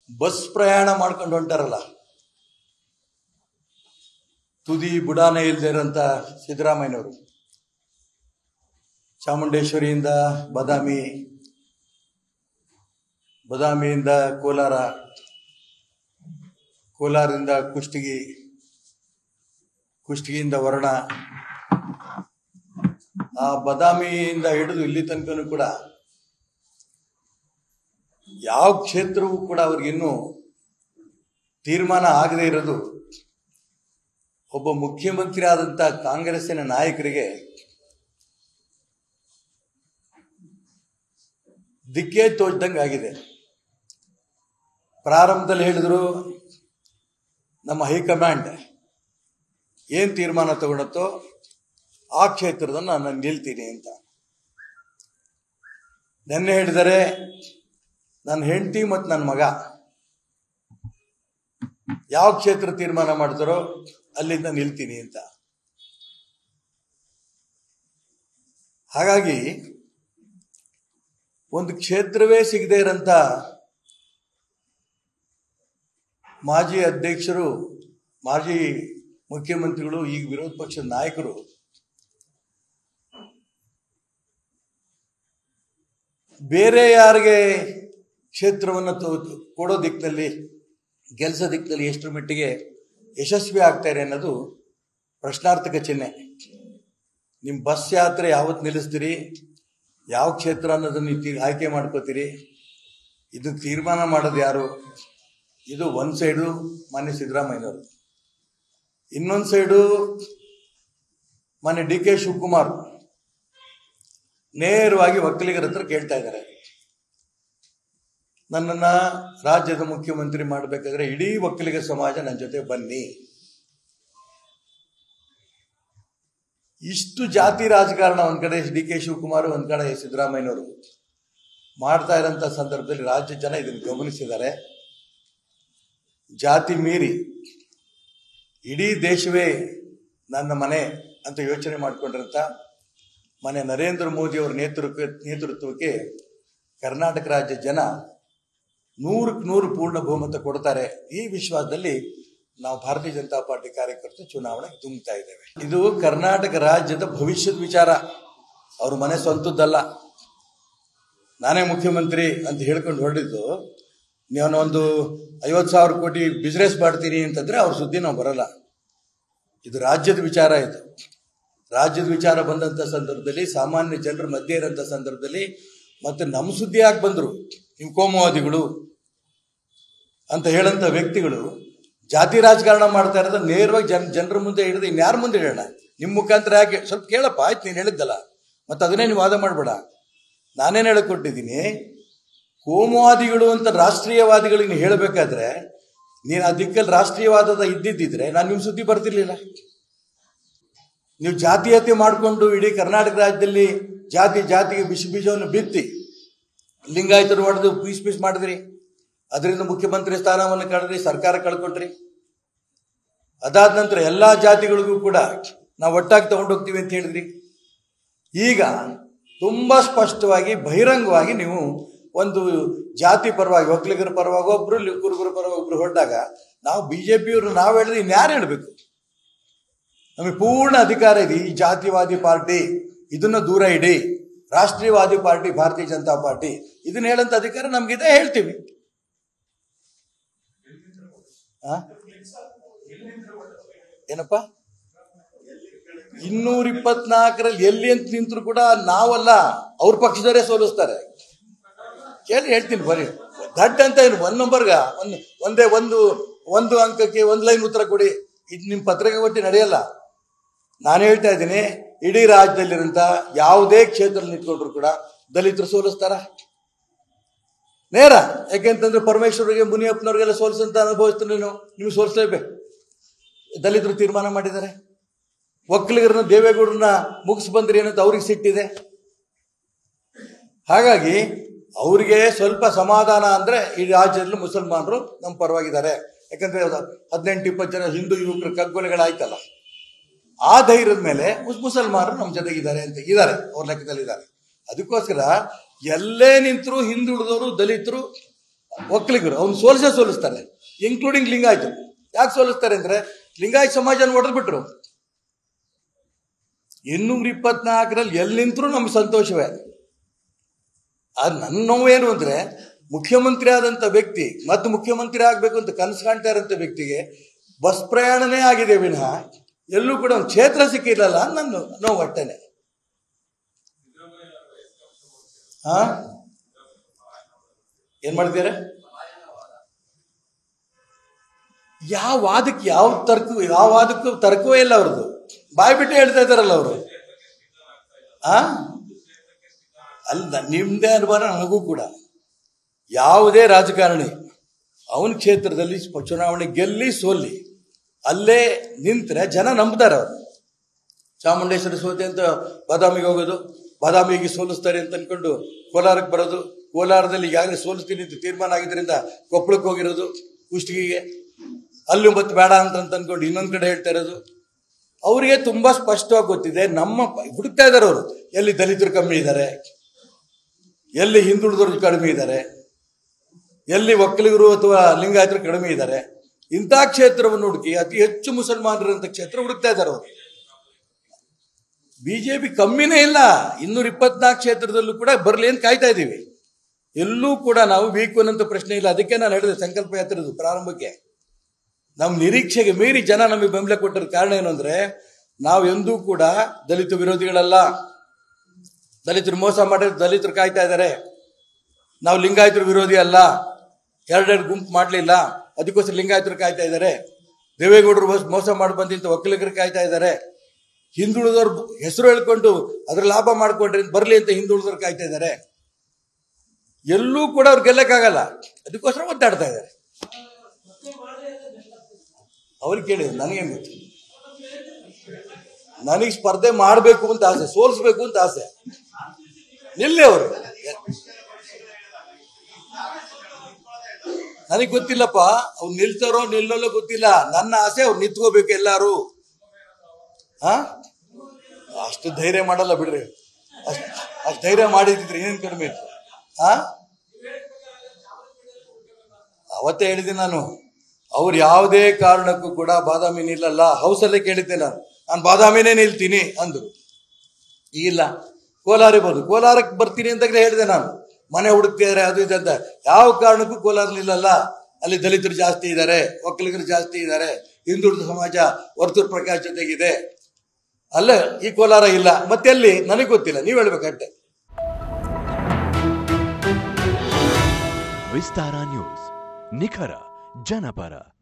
Bus ಪ್ರಯಾಣ ಮಾಡ್ಕೊಂಡು ಹೊಂಟಾರಲ್ಲ ತುದಿ ಬುಡಾನೆ ಇಲ್ಲದೆ ಇರೋಂಥ ಸಿದ್ದರಾಮಯ್ಯನವರು ಚಾಮುಂಡೇಶ್ವರಿಯಿಂದ ಬಾದಾಮಿ ಬಾದಾಮಿಯಿಂದ ಕೋಲಾರ ಕೋಲಾರದಿಂದ ಕುಷ್ಟಗಿ ಕುಷ್ಟಗಿಯಿಂದ ವರ್ಣ ಆ ಬಾದಾಮಿಯಿಂದ ಹಿಡಿದು ಇಲ್ಲಿ ತನಕನೂ ಕೂಡ ಯಾವ ಕ್ಷೇತ್ರವೂ ಕೂಡ ಅವ್ರಿಗಿನ್ನೂ ತೀರ್ಮಾನ ಆಗದೆ ಇರೋದು ಒಬ್ಬ ಮುಖ್ಯಮಂತ್ರಿ ಆದಂತ ಕಾಂಗ್ರೆಸ್ಸಿನ ನಾಯಕರಿಗೆ ದಿಕ್ಕೇ ತೋಚ್ದಂಗೆ ಆಗಿದೆ ಪ್ರಾರಂಭದಲ್ಲಿ ಹೇಳಿದ್ರು ನಮ್ಮ ಹೈಕಮಾಂಡ್ ಏನ್ ತೀರ್ಮಾನ ತಗೊಂಡತ್ತೋ ಆ ಕ್ಷೇತ್ರದ ನಾನು ನಿಲ್ತೀನಿ ಅಂತ ನೆನ್ನೆ ಹೇಳಿದರೆ ನನ್ನ ಹೆಂಡತಿ ಮತ್ತು ನನ್ನ ಮಗ ಯಾವ ಕ್ಷೇತ್ರ ತೀರ್ಮಾನ ಮಾಡ್ತಾರೋ ಅಲ್ಲಿಂದ ನಿಲ್ತೀನಿ ಅಂತ ಹಾಗಾಗಿ ಒಂದು ಕ್ಷೇತ್ರವೇ ಸಿಗದೆ ಇರೋಂಥ ಮಾಜಿ ಅಧ್ಯಕ್ಷರು ಮಾಜಿ ಮುಖ್ಯಮಂತ್ರಿಗಳು ಈಗ ವಿರೋಧ ಪಕ್ಷದ ನಾಯಕರು ಬೇರೆ ಯಾರಿಗೆ ಕ್ಷೇತ್ರವನ್ನು ತೊ- ಕೊಡೋ ದಿಕ್ಕಿನಲ್ಲಿ ಗೆಲ್ಸೋ ದಿಕ್ಕಿನಲ್ಲಿ ಎಷ್ಟರ ಮಟ್ಟಿಗೆ ಯಶಸ್ವಿ ಆಗ್ತಾರೆ ಅನ್ನೋದು ಪ್ರಶ್ನಾರ್ಥಕ ಚಿಹ್ನೆ ನಿಮ್ಮ ಬಸ್ ಯಾತ್ರೆ ಯಾವತ್ತು ನಿಲ್ಲಿಸ್ತೀರಿ ಯಾವ ಕ್ಷೇತ್ರ ಅನ್ನೋದನ್ನು ನೀವು ತೀರ್- ಆಯ್ಕೆ ಮಾಡ್ಕೋತೀರಿ ಇದು ತೀರ್ಮಾನ ಮಾಡೋದು ಯಾರು ಇದು ಒಂದು ಸೈಡು ಮಾನ್ಯ ಸಿದ್ದರಾಮಯ್ಯನವರು ಇನ್ನೊಂದು ಸೈಡು ಮಾನ್ಯ ಡಿ ಕೆ ಶಿವಕುಮಾರ್ ನೇರವಾಗಿ ಒಕ್ಕಲಿಗರ ಹತ್ರ ಕೇಳ್ತಾ ಇದ್ದಾರೆ ನನ್ನನ್ನ ರಾಜ್ಯದ ಮುಖ್ಯಮಂತ್ರಿ ಮಾಡಬೇಕಾದ್ರೆ ಇಡೀ ಒಕ್ಕಲಿಗ ಸಮಾಜ ನನ್ನ ಜೊತೆ ಬನ್ನಿ ಇಷ್ಟು ಜಾತಿ ರಾಜಕಾರಣ ಒಂದ್ ಕಡೆ ಡಿ ಕೆ ಶಿವಕುಮಾರ್ ಒಂದ್ ಕಡೆ ಸಿದ್ದರಾಮಯ್ಯನವರು ಮಾಡ್ತಾ ಇರೋಂಥ ಸಂದರ್ಭದಲ್ಲಿ ರಾಜ್ಯ ಜನ ಇದನ್ನು ಗಮನಿಸಿದ್ದಾರೆ ಜಾತಿ ಮೀರಿ ಇಡೀ ದೇಶವೇ ನನ್ನ ಮನೆ ಅಂತ ಯೋಚನೆ ಮಾಡಿಕೊಂಡಿರಂತ ಮನೆ ನರೇಂದ್ರ ಮೋದಿ ಅವರ ನೇತೃತ್ವ ನೇತೃತ್ವಕ್ಕೆ ಕರ್ನಾಟಕ ರಾಜ್ಯ ಜನ ನೂರಕ್ಕೆ ನೂರು ಪೂರ್ಣ ಬಹುಮತ ಕೊಡ್ತಾರೆ ಈ ವಿಶ್ವಾಸದಲ್ಲಿ ನಾವು ಭಾರತೀಯ ಜನತಾ ಪಾರ್ಟಿ ಕಾರ್ಯಕರ್ತರು ಚುನಾವಣೆಗೆ ಧುಮುಕ್ತಾ ಇದ್ದೇವೆ ಇದು ಕರ್ನಾಟಕ ರಾಜ್ಯದ ಭವಿಷ್ಯದ ವಿಚಾರ ಅವ್ರ ಮನೆ ಸ್ವಂತದ್ದಲ್ಲ ನಾನೇ ಮುಖ್ಯಮಂತ್ರಿ ಅಂತ ಹೇಳ್ಕೊಂಡು ಹೊರಡಿದ್ದು ನಾನು ಒಂದು ಐವತ್ತು ಸಾವಿರ ಕೋಟಿ ಬಿಸ್ನೆಸ್ ಮಾಡ್ತೀನಿ ಅಂತಂದ್ರೆ ಅವ್ರ ಸುದ್ದಿ ನಾವು ಬರಲ್ಲ ಇದು ರಾಜ್ಯದ ವಿಚಾರ ಇದು ರಾಜ್ಯದ ವಿಚಾರ ಬಂದಂಥ ಸಂದರ್ಭದಲ್ಲಿ ಸಾಮಾನ್ಯ ಜನರ ಮಧ್ಯೆ ಇರೋಂಥ ಸಂದರ್ಭದಲ್ಲಿ ಮತ್ತೆ ನಮ್ಮ ಸುದ್ದಿ ಯಾಕೆ ಬಂದರು ನೀವು ಕೋಮುವಾದಿಗಳು ಅಂತ ಹೇಳಂತ ವ್ಯಕ್ತಿಗಳು ಜಾತಿ ರಾಜಕಾರಣ ಮಾಡ್ತಾ ಇರೋದು ನೇರವಾಗಿ ಜನ ಜನರ ಮುಂದೆ ಹಿಡಿದು ಇನ್ಯಾರ ಮುಂದೆ ಹೇಳೋಣ ನಿಮ್ಮ ಮುಖಾಂತರ ಯಾಕೆ ಸ್ವಲ್ಪ ಕೇಳಪ್ಪ ಆಯ್ತು ನೀನು ಹೇಳಿದ್ದಲ್ಲ ಮತ್ತೆ ಅದನ್ನೇ ನೀವು ವಾದ ಮಾಡಬೇಡ ನಾನೇನು ಹೇಳಿಕೊಟ್ಟಿದ್ದೀನಿ ಕೋಮುವಾದಿಗಳು ಅಂತ ರಾಷ್ಟ್ರೀಯವಾದಿಗಳಿಗೆ ನೀವು ಹೇಳಬೇಕಾದ್ರೆ ನೀನು ಆ ದಿಕ್ಕಲ್ಲಿ ರಾಷ್ಟ್ರೀಯವಾದದ ಇದ್ದಿದ್ದಿದ್ರೆ ನಾನು ನಿಮ್ಮ ಸುದ್ದಿ ಬರ್ತಿರ್ಲಿಲ್ಲ ನೀವು ಜಾತೀಯತೆ ಮಾಡಿಕೊಂಡು ಇಡೀ ಕರ್ನಾಟಕ ರಾಜ್ಯದಲ್ಲಿ ಜಾತಿ ಜಾತಿಗೆ ಬಿಸಿ ಬೀಜವನ್ನು ಬಿತ್ತಿ ಲಿಂಗಾಯತರು ಹೊಡೆದು ಪೀಸ್ ಪೀಸ್ ಮಾಡಿದ್ರಿ ಅದರಿಂದ ಮುಖ್ಯಮಂತ್ರಿ ಸ್ಥಾನವನ್ನು ಕಳೆದ್ರಿ ಸರ್ಕಾರ ಕಳ್ಕೊಟ್ರಿ ಅದಾದ ನಂತರ ಎಲ್ಲಾ ಜಾತಿಗಳಿಗೂ ಕೂಡ ನಾವು ಒಟ್ಟಾಗಿ ತಗೊಂಡೋಗ್ತೀವಿ ಅಂತ ಹೇಳಿದ್ರಿ ಈಗ ತುಂಬಾ ಸ್ಪಷ್ಟವಾಗಿ ಬಹಿರಂಗವಾಗಿ ನೀವು ಒಂದು ಜಾತಿ ಪರವಾಗಿ ಒಕ್ಕಲಿಗರ ಪರವಾಗಿ ಒಬ್ರು ಲಿ- ಕುರುಬರ ಪರವಾಗಿ ಒಬ್ರು ಹೊರಟಾಗ ನಾವು ಬಿಜೆಪಿಯವರು ನಾವು ಹೇಳಿದ್ರೆ ಇನ್ಯಾರು ಹೇಳ್ಬೇಕು ನಮಗೆ ಪೂರ್ಣ ಅಧಿಕಾರ ಇದೆ ಈ ಜಾತಿವಾದಿ ಪಾರ್ಟಿ ಇದನ್ನ ದೂರ ಇಡಿ ರಾಷ್ಟ್ರೀಯವಾದಿ ಪಾರ್ಟಿ ಭಾರತೀಯ ಜನತಾ ಪಾರ್ಟಿ ಇದನ್ನ ಹೇಳಂತ ಅಧಿಕಾರ ನಮ್ಗಿದೆ ಹೇಳ್ತೀವಿ ಆ? ಏನಪ್ಪ ಇನ್ನೂರ ಇಪ್ಪತ್ನಾಲ್ಕರಲ್ಲಿ ಎಲ್ಲಿ ಅಂತ ನಿಂತರು ಕೂಡ ನಾವಲ್ಲ ಅವ್ರ ಪಕ್ಷದವರೇ ಸೋಲಿಸ್ತಾರೆ ಕೇಳಿ ಹೇಳ್ತೀನಿ ಬರೀ ದಡ್ ಅಂತ ಏನು ಒಂದ್ ನಂಬರ್ಗ ಒಂದು ಒಂದೇ ಒಂದು ಒಂದು ಅಂಕಕ್ಕೆ ಒಂದು ಲೈನ್ ಉತ್ತರ ಕೊಡಿ ಇದು ನಿಮ್ಮ ಪತ್ರಿಕೆ ಕೊಟ್ಟು ನಡೆಯಲ್ಲ ನಾನು ಹೇಳ್ತಾ ಇದ್ದೀನಿ ಇಡೀ ರಾಜ್ಯದಲ್ಲಿರಂತ ಯಾವುದೇ ಕ್ಷೇತ್ರದಲ್ಲಿ ನಿಂತ್ಕೊಂಡ್ರು ಕೂಡ ದಲಿತರು ಸೋಲಿಸ್ತಾರ ನೇರ ಯಾಕೆಂತಂದ್ರೆ ಪರಮೇಶ್ವರಿಗೆ ಮುನಿಯಪ್ಪನವ್ರಿಗೆಲ್ಲ ಸೋಲಿಸಂತ ಅನುಭವಿಸ್ತೀನಿ ನೀನು ನಿಮ್ಗೆ ಸೋಲಿಸ್ಲೇಬೇಕು ದಲಿತರು ತೀರ್ಮಾನ ಮಾಡಿದ್ದಾರೆ ಒಕ್ಕಲಿಗರನ್ನ ದೇವೇಗೌಡರನ್ನ ಮುಗಿಸ್ ಬಂದ್ರಿ ಏನಂತ ಅವ್ರಿಗೆ ಸಿಟ್ಟಿದೆ ಹಾಗಾಗಿ ಅವರಿಗೆ ಸ್ವಲ್ಪ ಸಮಾಧಾನ ಅಂದ್ರೆ ಈ ರಾಜ್ಯದಲ್ಲಿ ಮುಸಲ್ಮಾನರು ನಮ್ಮ ಪರವಾಗಿದ್ದಾರೆ ಯಾಕಂದ್ರೆ ಹದಿನೆಂಟು ಇಪ್ಪತ್ತು ಜನ ಹಿಂದೂ ಯುವಕರ ಕಗ್ಗೊಲೆಗಳಾಯ್ತಲ್ಲ ಆ ಧೈರ್ಯದ ಮೇಲೆ ಮುಸ್- ಮುಸಲ್ಮಾನರು ನಮ್ಮ ಜೊತೆಗಿದ್ದಾರೆ ಅಂತ ಇದ್ದಾರೆ ಅವ್ರ ಲೆಕ್ಕದಲ್ಲಿ ಇದ್ದಾರೆ ಅದಕ್ಕೋಸ್ಕರ ಎಲ್ಲೇ ನಿಂತರೂ ಹಿಂದುಳಿದವರು ದಲಿತರು ಒಕ್ಕಲಿಗರು ಅವ್ನು ಸೋಲಿಸೇ ಸೋಲಿಸ್ತಾರೆ ಇನ್ಕ್ಲೂಡಿಂಗ್ ಲಿಂಗಾಯತು ಯಾಕೆ ಸೋಲಿಸ್ತಾರೆ ಅಂದ್ರೆ ಲಿಂಗಾಯತ್ ಸಮಾಜನ ಹೊಡೆದ್ಬಿಟ್ರು ಇನ್ನೂರ ಇಪ್ಪತ್ನಾಲ್ಕರಲ್ಲಿ ಎಲ್ಲಿ ನಿಂತರೂ ನಮ್ಗೆ ಸಂತೋಷವೇ ಅದು ನನ್ನ ನೋವೇನು ಅಂದ್ರೆ ಮುಖ್ಯಮಂತ್ರಿ ಆದಂಥ ವ್ಯಕ್ತಿ ಮತ್ತು ಮುಖ್ಯಮಂತ್ರಿ ಆಗಬೇಕು ಅಂತ ಕನಸು ಕಾಣ್ತಾ ಇರೋಂಥ ವ್ಯಕ್ತಿಗೆ ಬಸ್ ಪ್ರಯಾಣನೇ ಆಗಿದೆ ವಿನಃ ಎಲ್ಲೂ ಕೂಡ ಒಂದು ಕ್ಷೇತ್ರ ಸಿಕ್ಕಿರಲ್ಲ ನನ್ನ ನೋವು ಹೊಟ್ಟೆನೆ ಹಾ ಏನ್ ಮಾಡ್ತೀರಾ ಯಾವ ವಾದಕ್ಕೆ ಯಾವ ತರ್ಕ ಯಾವ ವಾದಕ್ಕೂ ತರ್ಕವೇ ಇಲ್ಲ ಅವ್ರದ್ದು ಬಾಯ್ ಬಿಟ್ಟು ಹೇಳ್ತಾ ಇದ್ದಾರಲ್ಲ ಅವರು ಆ ಅಲ್ಲ ನಿಮ್ದೇ ಅನುಭವ ನನಗೂ ಕೂಡ ಯಾವುದೇ ರಾಜಕಾರಣಿ ಅವನ ಕ್ಷೇತ್ರದಲ್ಲಿ ಸ್ಪ- ಚುನಾವಣೆ ಗೆಲ್ಲಿ ಸೋಲ್ಲಿ ಅಲ್ಲೇ ನಿಂತರೆ ಜನ ನಂಬ್ತಾರೆ ಅವರು ಚಾಮುಂಡೇಶ್ವರಿ ಸೋತೆ ಅಂತ ಬಾದಾಮಿಗೆ ಹೋಗೋದು ಬಾದಾಮಿಗೆ ಸೋಲಿಸ್ತಾರೆ ಅಂತ ಅನ್ಕೊಂಡು ಕೋಲಾರಕ್ಕೆ ಬರೋದು ಕೋಲಾರದಲ್ಲಿ ಈಗಾಗಲೇ ಸೋಲಿಸ್ತೀನಿ ಅಂತ ತೀರ್ಮಾನ ಆಗಿದ್ದರಿಂದ ಕೊಪ್ಪಳಕ್ಕೆ ಹೋಗಿರೋದು ಕುಷ್ಟಗಿಗೆ ಅಲ್ಲೂ ಮತ್ತೆ ಬೇಡ ಅಂತ ಅಂತ ಅನ್ಕೊಂಡು ಇನ್ನೊಂದು ಕಡೆ ಹೇಳ್ತಾ ಇರೋದು ಅವರಿಗೆ ತುಂಬಾ ಸ್ಪಷ್ಟವಾಗಿ ಗೊತ್ತಿದೆ ನಮ್ಮ ಪ- ಹುಡುಕ್ತಾ ಇದ್ದಾರೆ ಅವರು ಎಲ್ಲಿ ದಲಿತರು ಕಮ್ಮಿ ಇದ್ದಾರೆ ಎಲ್ಲಿ ಹಿಂದುಳಿದವರು ಕಡಿಮೆ ಇದ್ದಾರೆ ಎಲ್ಲಿ ಒಕ್ಕಲಿಗರು ಅಥವಾ ಲಿಂಗಾಯತರು ಕಡಿಮೆ ಇದ್ದಾರೆ ಇಂಥ ಕ್ಷೇತ್ರವನ್ನು ಹುಡುಕಿ ಅತಿ ಹೆಚ್ಚು ಮುಸಲ್ಮಾನರಂತ ಕ್ಷೇತ್ರ ಹುಡುಕ್ತಾ ಇದ್ದಾರೆ ಅವರು ಬಿಜೆಪಿ ಕಮ್ಮಿನೇ ಇಲ್ಲ ಇನ್ನೂರ ಇಪ್ಪತ್ನಾಲ್ಕು ಕ್ಷೇತ್ರದಲ್ಲೂ ಕೂಡ ಬರಲಿ ಅಂತ ಕಾಯ್ತಾ ಇದ್ದೀವಿ ಎಲ್ಲೂ ಕೂಡ ನಾವು ವೀಕ್ ಅನ್ನೋ ಪ್ರಶ್ನೆ ಇಲ್ಲ ಅದಕ್ಕೆ ನಾನು ಹೇಳಿದೆ ಸಂಕಲ್ಪ ಯಾತ್ರೆದು ಪ್ರಾರಂಭಕ್ಕೆ ನಮ್ಮ ನಿರೀಕ್ಷೆಗೆ ಮೀರಿ ಜನ ನಮಗೆ ಬೆಂಬಲ ಕೊಟ್ಟಿರೋ ಕಾರಣ ಏನು ಅಂದ್ರೆ ನಾವು ಎಂದೂ ಕೂಡ ದಲಿತ ವಿರೋಧಿಗಳಲ್ಲ ದಲಿತರು ಮೋಸ ಮಾಡಿ ದಲಿತರು ಕಾಯ್ತಾ ಇದ್ದಾರೆ ನಾವು ಲಿಂಗಾಯತರ ವಿರೋಧಿ ಅಲ್ಲ ಎರಡೆರಡು ಗುಂಪು ಮಾಡಲಿಲ್ಲ ಅದಕ್ಕೋಸ್ಕರ ಲಿಂಗಾಯತರು ಕಾಯ್ತಾ ಇದ್ದಾರೆ ದೇವೇಗೌಡರು ಮೋಸ- ಮೋಸ ಮಾಡಿ ಬಂದಿಂತ ಒಕ್ಕಲಿಗರು ಕಾಯ್ತಾ ಇದ್ದಾರೆ ಹಿಂದುಳಿದವ್ರ ಹೆಸರು ಹೇಳ್ಕೊಂಡು ಅದ್ರ ಲಾಭ ಮಾಡ್ಕೊಂಡ್ರೆ ಬರಲಿ ಅಂತ ಹಿಂದುಳಿದವ್ರು ಕಾಯ್ತಾ ಇದ್ದಾರೆ ಎಲ್ಲೂ ಕೂಡ ಅವ್ರು ಗೆಲ್ಲಕ್ಕಾಗಲ್ಲ ಅದಕ್ಕೋಸ್ಕರ ಒದ್ದಾಡ್ತಾ ಇದ್ದಾರೆ ಅವ್ರಿಗೆ ಕೇಳಿ ನನಗೇನು ಗೊತ್ತು ನನಗೆ ಸ್ಪರ್ಧೆ ಮಾಡಬೇಕು ಅಂತ ಆಸೆ ಸೋಲಿಸ್ಬೇಕು ಅಂತ ಆಸೆ ನಿಲ್ಲಿ ಅವರು ನನಗೆ ಗೊತ್ತಿಲ್ಲಪ್ಪ ಅವ್ರು ನಿಲ್ತಾರೋ ನಿಲ್ಲಲ್ಲೋ ಗೊತ್ತಿಲ್ಲ ನನ್ನ ಆಸೆ ಅವ್ರು ನಿಂತ್ಕೋಬೇಕು ಎಲ್ಲಾರು ಆ ಅಷ್ಟು ಧೈರ್ಯ ಮಾಡಲ್ಲ ಬಿಡ್ರಿ ಅಷ್ಟು ಅಷ್ಟು ಧೈರ್ಯ ಮಾಡಿದ್ರೆ ಏನೇನು ಕಡಿಮೆ ಇತ್ತು ಆ ಅವತ್ತೇ ಹೇಳಿದೆ ನಾನು ಅವ್ರು ಯಾವುದೇ ಕಾರಣಕ್ಕೂ ಕೂಡ ಬಾದಾಮಿ ನಿಲ್ಲಲ್ಲ ಹೌಸಲ್ಲೇ ಕೇಳಿದ್ದೆ ನಾನು ನಾನು ಬಾದಾಮಿನೇ ನಿಲ್ತೀನಿ ಅಂದರು ಇಲ್ಲ ಕೋಲಾರ ಇರ್ಬೋದು ಕೋಲಾರಕ್ಕೆ ಬರ್ತೀನಿ ಅಂತಾಗಲೇ ಹೇಳಿದೆ ನಾನು ಮನೆ ಹುಡುಕ್ತಿದ್ದಾರೆ ಅದು ಇದು ಅಂತ ಯಾವ ಕಾರಣಕ್ಕೂ ಕೋಲಾರ ನಿಲ್ಲಲ್ಲ ಅಲ್ಲಿ ದಲಿತರು ಜಾಸ್ತಿ ಇದ್ದಾರೆ ಒಕ್ಕಲಿಗರು ಜಾಸ್ತಿ ಇದ್ದಾರೆ ಹಿಂದುಳಿದ ಸಮಾಜ ವರ್ತೂರ್ ಪ್ರಕಾಶ್ ಜೊತೆಗಿದೆ ಅಲ್ಲ ಈ ಕೋಲಾರ ಇಲ್ಲ ಮತ್ತೆಲ್ಲಿ ನನಗೆ ಗೊತ್ತಿಲ್ಲ ನೀವು ಹೇಳ್ಬೇಕಟ್ಟೆ ವಿಸ್ತಾರ ನ್ಯೂಸ್ ನಿಖರ ಜನಪರ